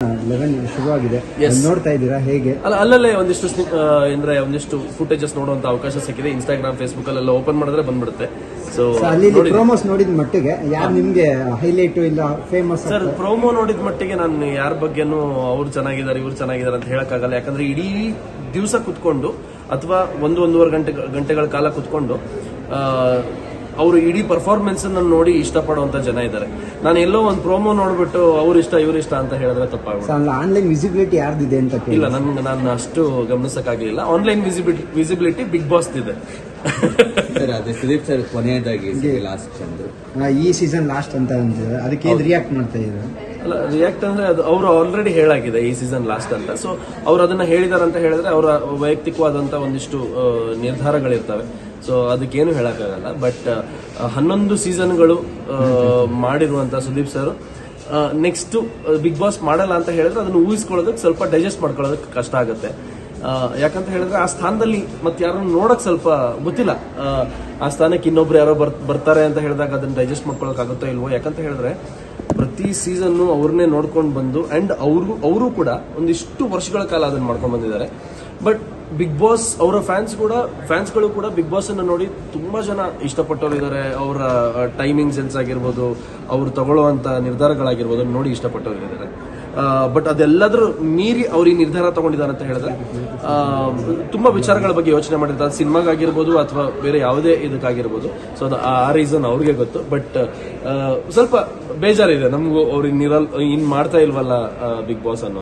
Eleven ಶುರುವಾಗಿದೆ Yes. ಅದ್ ನೋಡ್ತಾ ಇದ್ದೀರಾ ಹೇಗೆ ಅಲ್ಲ ಅಲ್ಲಲ್ಲೇ ಒಂದಿಷ್ಟು ಸ್ನಿ- ಆ, ಅಂದ್ರೆ ಒಂದಿಷ್ಟು ಫುಟೇಜಸ್ ನೋಡುವಂತ ಅವಕಾಶ ಸಿಕ್ಕಿದೆ ಇನ್ಸ್ಟಾಗ್ರಾಮ್ ಫೇಸ್ಬುಕ್ ಅಲ್ಲೆಲ್ಲ ಓಪನ್ ಮಾಡಿದ್ರೆ ಬಂದ್ಬಿಡುತ್ತೆ ಸೊ So, ಅಲ್ಲಿ ಪ್ರೋಮೋಸ್ ನೋಡಿದ ಮಟ್ಟಿಗೆ ಯಾರು ನಿಮ್ಗೆ ಹೈಲೈಟ್ ಇಲ್ಲ ಫೇಮಸ್ ಸರ್ ಪ್ರೋಮೋ ನೋಡಿದ ಮಟ್ಟಿಗೆ ನಾನು ಯಾರ ಬಗ್ಗೆನೂ ಅವ್ರು ಚೆನ್ನಾಗಿದ್ದಾರೆ ಇವ್ರು ಚೆನ್ನಾಗಿದ್ದಾರೆ ಅಂತ ಹೇಳಕ್ಕಾಗಲ್ಲ ಯಾಕಂದ್ರೆ ಇಡೀ ದಿವಸ ಕುತ್ಕೊಂಡು ಅಥವಾ ಒಂದು ಒಂದೂವರೆ ಗಂಟೆ ಗಂಟೆಗಳ ಕಾಲ ಕುತ್ಕೊಂಡು ಅವರು ಇಡೀ ಪರ್ಫಾರ್ಮೆನ್ಸ್ ಅನ್ನು ನೋಡಿ ಇಷ್ಟಪಡುವಂತ ಜನ ಇದ್ದಾರೆ ನಾನು ಎಲ್ಲೋ ಒಂದು ಪ್ರೋಮೋ ನೋಡ್ಬಿಟ್ಟು ಅವ್ರು ಇಷ್ಟ ಇವ್ರು ಇಷ್ಟ ಅಂತ ಹೇಳಿದ್ರೆ ತಪ್ಪಾಗ್ಬಿಡುತ್ತೆ ಆನ್ಲೈನ್ ವಿಸಿಬಿಲಿಟಿ ಯಾರ್ದಿದೆ ಅಂತ ಕೇಳಿ ಇಲ್ಲ ನನ್ಗೆ ನಾನು ಅಷ್ಟು ಗಮನಿಸಕ್ಕಾಗಲಿಲ್ಲ online visibility visibility Bigg Boss ಇದೆ ಸರ್ ಅದೇ ಸುದೀಪ್ ಸರ್ ಕೊನೆಯದಾಗಿ ಲಾಸ್ಟ್ ಚಂದ್ರು ಆ, ಈ ಸೀಸನ್ ಲಾಸ್ಟ್ ಅಂತ ಅಂತಿದ್ದಾರೆ ಅದಕ್ಕೆ ಏನ್ ರಿಯಾಕ್ಟ್ ಮಾಡ್ತಾ ಇದ್ದಾರೆ ಅಲ್ಲ ರಿಯಾಕ್ಟ್ ಅಂದ್ರೆ ಅದು ಅವರು ಆಲ್ರೆಡಿ ಹೇಳಾಗಿದೆ ಈ ಸೀಸನ್ ಲಾಸ್ಟ್ ಅಂತ ಸೊ ಅವ್ರು ಅದನ್ನ ಹೇಳಿದಾರೆ ಅಂತ ಹೇಳಿದ್ರೆ ಅವರ ವೈಯಕ್ತಿಕವಾದಂತ ಒಂದಿಷ್ಟು ಆ, ನಿರ್ಧಾರಗಳಿರ್ತವೆ ಸೊ ಅದಕ್ಕೇನು ಹೇಳಕ್ಕಾಗಲ್ಲ ಬಟ್ ಹನ್ನೊಂದು ಸೀಸನ್ಗಳು ಮಾಡಿರುವಂತ Sudeep sir next Bigg Boss ಮಾಡಲ್ಲ ಅಂತ ಹೇಳಿದ್ರೆ ಅದನ್ನ ಊಹಿಸ್ಕೊಳ್ಳೋದಕ್ಕೆ ಸ್ವಲ್ಪ ಡೈಜೆಸ್ಟ್ ಮಾಡ್ಕೊಳ್ಳೋದಕ್ಕೆ ಕಷ್ಟ ಆಗುತ್ತೆ ಆ, ಯಾಕಂತ ಹೇಳಿದ್ರೆ ಆ ಸ್ಥಾನದಲ್ಲಿ ಮತ್ತೆ ಯಾರನ್ನು ನೋಡಕ್ ಸ್ವಲ್ಪ ಗೊತ್ತಿಲ್ಲ ಆ, ಆ ಸ್ಥಾನಕ್ಕೆ ಇನ್ನೊಬ್ರು ಯಾರೋ ಬರ್ ಬರ್ತಾರೆ ಅಂತ ಹೇಳಿದಾಗ ಅದನ್ನ ಡೈಜೆಸ್ಟ್ ಮಾಡ್ಕೊಳಕ್ ಆಗುತ್ತೋ ಇಲ್ವೋ ಯಾಕಂತ ಹೇಳಿದ್ರೆ ಪ್ರತಿ ಸೀಸನ್ ಅವ್ರನ್ನೇ ನೋಡ್ಕೊಂಡು ಬಂದು ಅಂಡ್ ಅವರು ಅವರು ಕೂಡ ಒಂದಿಷ್ಟು ವರ್ಷಗಳ ಕಾಲ ಅದನ್ನ ಮಾಡ್ಕೊಂಡು ಬಂದಿದ್ದಾರೆ ಬಟ್ ಬಿಗ್ ಬಾಸ್ ಅವರ ಫ್ಯಾನ್ಸ್ ಕೂಡ ಫ್ಯಾನ್ಸ್ಗಳು ಕೂಡ ಬಿಗ್ ಬಾಸ್ ಅನ್ನ ನೋಡಿ ತುಂಬಾ ಜನ ಇಷ್ಟಪಟ್ಟವ್ರು ಇದ್ದಾರೆ ಅವರ ಟೈಮಿಂಗ್ ಸೆನ್ಸ್ ಆಗಿರ್ಬೋದು ಅವ್ರು ತಗೊಳ್ಳುವಂತ ನಿರ್ಧಾರಗಳಾಗಿರ್ಬೋದು ನೋಡಿ ಇಷ್ಟಪಟ್ಟವ್ರು ಇದ್ದಾರೆ ಬಟ್ ಅದೆಲ್ಲದ್ರ ಮೀರಿ ಅವ್ರು ಈ ನಿರ್ಧಾರ ತಗೊಂಡಿದ್ದಾರೆ ಅಂತ ಹೇಳಿದ್ರೆ ಆ, ತುಂಬಾ ವಿಚಾರಗಳ ಬಗ್ಗೆ ಯೋಚನೆ ಮಾಡಿರ್ತಾರೆ ಸಿನಿಮಾಗಾಗಿರ್ಬೋದು ಅಥವಾ ಬೇರೆ ಯಾವುದೇ ಇದಕ್ಕಾಗಿರ್ಬೋದು ಸೊ ಅದು ಆ ರೀಸನ್ ಅವ್ರಿಗೆ ಗೊತ್ತು ಬಟ್ ಸ್ವಲ್ಪ ಬೇಜಾರಿದೆ ನಮಗೂ ಅವ್ರು ಇನ್ನಿರಲ್ ಇನ್ ಮಾಡ್ತಾ ಇಲ್ವಲ್ಲ ಬಿಗ್ ಬಾಸ್ ಅನ್ನೋ